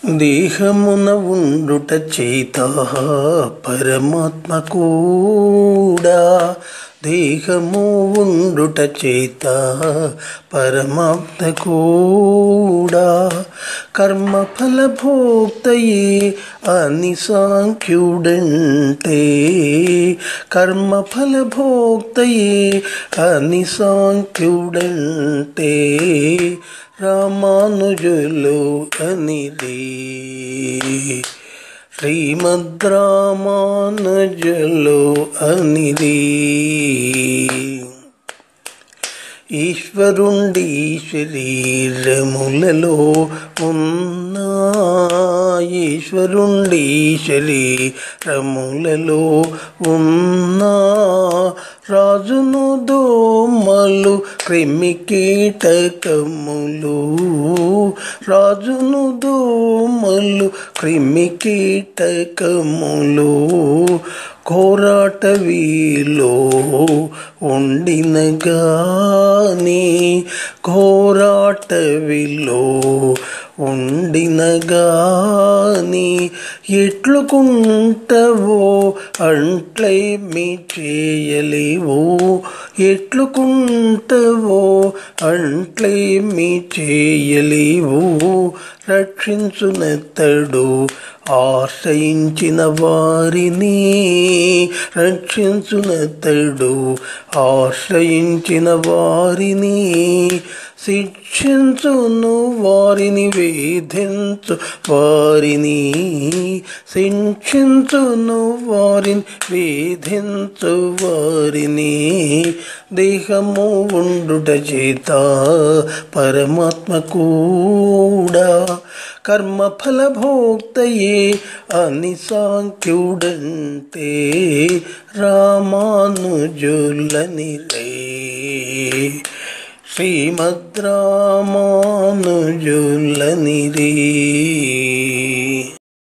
దేహమున ఉండుట చేత పరమాత్మ కూడా దేహము ఉండుట చేత పరమాత్మ కూడా కర్మఫల భోక్తయే అని సాంఖ్యుడంటే కర్మఫల భోక్తయే అని సాంఖ్యుడంటే రామానుజులు అనిదే శ్రీమద్ రామానుజులు అనిదే ఈశ్వరుండి శరీరములలో ఉన్న ఈశ్వరుండి శరీరములలో ఉన్న రాజును దోమలు క్రిమి కీటకములు రాజును దోమలు క్రిమి కీటకములు కోరాటవీలో ఉండిన గాని కోరాటవిలో ఉండిన గాని ఎట్లుకుంటవో అంట్లేమి చేయలేవు ఎట్లుకుంటవో అంట్లేమి చేయలేవు రక్షించునెత్తడు ఆశ్రయించిన వారిని రక్షించునెత్తడు ఆశ్రయించిన వారిని శిక్షించును వారిని వేధించు వారిని శిక్షించును వారిని వేధించు వారిని దేహము ఉండుట చేత పరమాత్మ కూడా కర్మఫల భోక్తయే అని సాంఖ్యుడంటే రామానుజులని రే శ్రీమద్ రామానుజులని రే